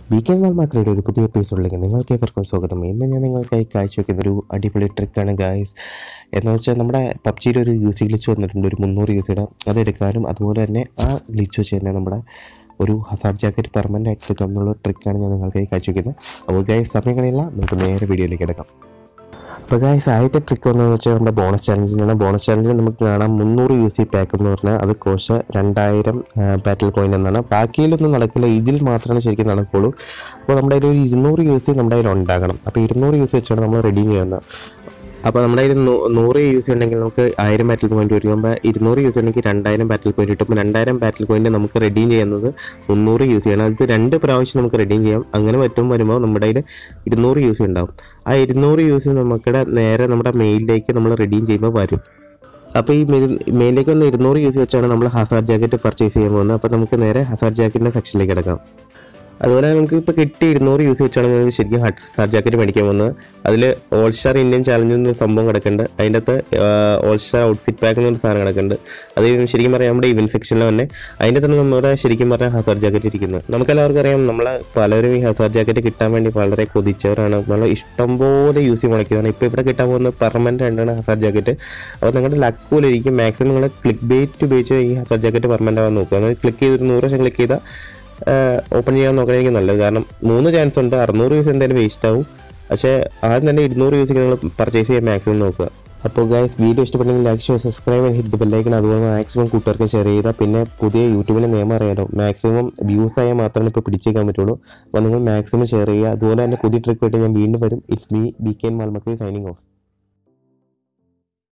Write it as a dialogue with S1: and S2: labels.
S1: weekend വാൾ മാക്രയുടെ ഒരു പുതിയ എപ്പിസോഡിലേക്ക് നിങ്ങൾക്ക് ഏവർക്കും സ്വാഗതം ഇന്ന് ഞാൻ നിങ്ങൾക്കായി കാഴ്ചവെക്കുന്ന ഒരു അടിപൊളി ട്രിക്കാണ് ഗായ്സ് എന്ന് വെച്ചാൽ നമ്മുടെ പബ്ജിയുടെ ഒരു യൂസി ഗ്ലിച്ച് വന്നിട്ടുണ്ട് ഒരു മുന്നൂറ് യൂസിയുടെ അതെടുക്കാനും അതുപോലെ തന്നെ ആ ഗ്ലിച്ച് വെച്ച് തന്നെ നമ്മുടെ ഒരു ഹസാർഡ് ജാക്കറ്റ് പെർമനൻ്റ് ആയിട്ട് എടുക്കാം എന്നുള്ള ട്രിക്കാണ് ഞാൻ നിങ്ങൾക്കായി കാഴ്ചവെക്കുന്നത് അപ്പോൾ ഗായ്സ് സമയം കളിയില്ല നമുക്ക് നേരെ വീഡിയോയിലേക്ക് എടുക്കാം അപ്പോൾ ഗായ്സ് ആദ്യത്തെ ട്രിക്ക് വന്നതെന്ന് വെച്ചാൽ നമ്മുടെ ബോണസ് ചാലഞ്ചിനാണ് ബോണസ് ചാലഞ്ചിൽ നമുക്ക് കാണാം മുന്നൂറ് യു സി പാക്ക് എന്ന് പറഞ്ഞാൽ അത് കോശ രണ്ടായിരം ബാറ്റിൽ കോയിൻ എന്നാണ് ബാക്കിയിലൊന്നും നടക്കില്ല ഇതിൽ മാത്രമേ ശരിക്കും നടക്കുള്ളൂ അപ്പോൾ നമ്മുടെ കയ്യിൽ ഒരു ഇരുന്നൂറ് യു സി നമ്മുടെ കയ്യിൽ ഉണ്ടാകണം അപ്പോൾ ഇരുന്നൂറ് യു സി വെച്ചാണ് നമ്മൾ റെഡീം ചെയ്യുന്നത് അപ്പോൾ നമ്മുടെ കയ്യിൽ നൂ- നൂറ് യു സി ഉണ്ടെങ്കിൽ നമുക്ക് ആയിരം ബാറ്റിൽ പോയിന്റ് വരുമ്പോൾ ഇരുന്നൂറ് യു സി ഉണ്ടെങ്കിൽ രണ്ടായിരം ബാറ്റിൽ പോയിന്റ് കിട്ടും അപ്പോൾ രണ്ടായിരം ബാറ്റിൽ പോയിന്റ് നമുക്ക് റെഡീം ചെയ്യുന്നത് മുന്നൂറ് യു സി ആണ് അത് രണ്ട് പ്രാവശ്യം നമുക്ക് റെഡീം ചെയ്യാം അങ്ങനെ പറ്റും വരുമ്പോൾ നമ്മുടെ കയ്യിൽ ഇരുന്നൂറ് യു സി ഉണ്ടാവും ആ ഇരുന്നൂറ് യു സി നമുക്കിടെ നേരെ നമ്മുടെ മെയിലിലേക്ക് നമ്മൾ റെഡീം ചെയ്യുമ്പോൾ വരും അപ്പോൾ ഈ മെയിൽ- മെയിലിലേക്ക് വന്ന് ഇരുന്നൂറ് യു സി വെച്ചാണ് നമ്മൾ ഹസാർഡ് ജാക്കറ്റ് പർച്ചേസ് ചെയ്യാൻ പോകുന്നത് അപ്പോൾ നമുക്ക് നേരെ ഹസാർഡ് ജാക്കറ്റിൻ്റെ സെക്ഷനിലേക്ക് കിടക്കാം അതുപോലെ നമുക്ക് ഇപ്പോൾ കിട്ടി ഇരുന്നൂറ് യൂസ് വെച്ചാണ് നമുക്ക് ശരിക്കും ഹസാർഡ് ജാക്കറ്റ് മേടിക്കാൻ പോകുന്നത് അതിൽ ഓൾ സ്റ്റാർ ഇന്ത്യൻ ചാലഞ്ച് എന്നൊരു സംഭവം കിടക്കുന്നുണ്ട് അതിൻ്റെ അകത്ത് ഓൾ സ്റ്റാർ ഔട്ട്ഫിറ്റ് പാക്ക് എന്നൊരു സാധനം കിടക്കുന്നുണ്ട് അത് ശരിക്കും പറയാം നമ്മുടെ ഇവൻറ്റ് സെക്ഷനിൽ തന്നെ അതിൻ്റെ തന്നെ നമ്മുടെ ശരിക്കും പറഞ്ഞാൽ ഹസാർഡ് ജാക്കറ്റ് ഇരിക്കുന്നത് നമുക്കെല്ലാവർക്കും അറിയാം നമ്മൾ പലരും ഈ ഹസാർഡ് ജാക്കറ്റ് കിട്ടാൻ വേണ്ടി വളരെ കൊതിച്ചവരാണ് നമ്മൾ ഇഷ്ടംപോലെ യൂസ് ചെയ്ത് മുടക്കിയതാണ് ഇപ്പോൾ ഇവിടെ കിട്ടാൻ പോകുന്ന പെർമനൻ്റ് ആയിട്ടാണ് ഹസാർഡ് ജാക്കറ്റ് അപ്പോൾ നിങ്ങളുടെ ലക്ക് പോലെ ഇരിക്കും മാക്സിമം നിങ്ങൾ ക്ലിക്ക് ബേറ്റ് ഉപയോഗിച്ച് ഈ ഹസാർഡ് ജാക്കറ്റ് പെർമനൻ്റ് ആവാൻ നോക്കുക അതായത് ക്ലിക്ക് ചെയ്തൊരു നൂറ് വർഷം ക്ലിക്ക് ചെയ്താൽ ഓപ്പൺ ചെയ്യാൻ നോക്കണമെങ്കിൽ നല്ലത് കാരണം മൂന്ന് ചാൻസ് ഉണ്ട് അറുന്നൂറ് യൂസ് എന്തായാലും വേസ്റ്റ് ആവും പക്ഷേ ആദ്യം തന്നെ ഇരുന്നൂറ് യൂസ് നിങ്ങൾ പർച്ചേസ് ചെയ്യാൻ മാക്സിമം നോക്കുക അപ്പോൾ ഗൈസ് വീഡിയോ ഇഷ്ടപ്പെട്ടെങ്കിൽ like share subscribe hit the bell icon അതുപോലെ മാക്സിമം കൂട്ടുകാർക്ക് ഷെയർ ചെയ്താൽ പിന്നെ പുതിയ യൂട്യൂബിൻ്റെ നിയമം അറിയാലോ മാക്സിമം വ്യൂസ് ആയാൽ മാത്രമേ ഇപ്പോൾ പിടിച്ചേക്കാൻ പറ്റുള്ളൂ അപ്പോൾ നിങ്ങൾ മാക്സിമം ഷെയർ ചെയ്യുക അതുപോലെ തന്നെ പുതിയ ട്രിക്ക് ആയിട്ട് ഞാൻ വീണ്ടും വരും ഇറ്റ്സ് മീ ബി കെ മാൽമക്കി സൈനിങ് ഓഫ്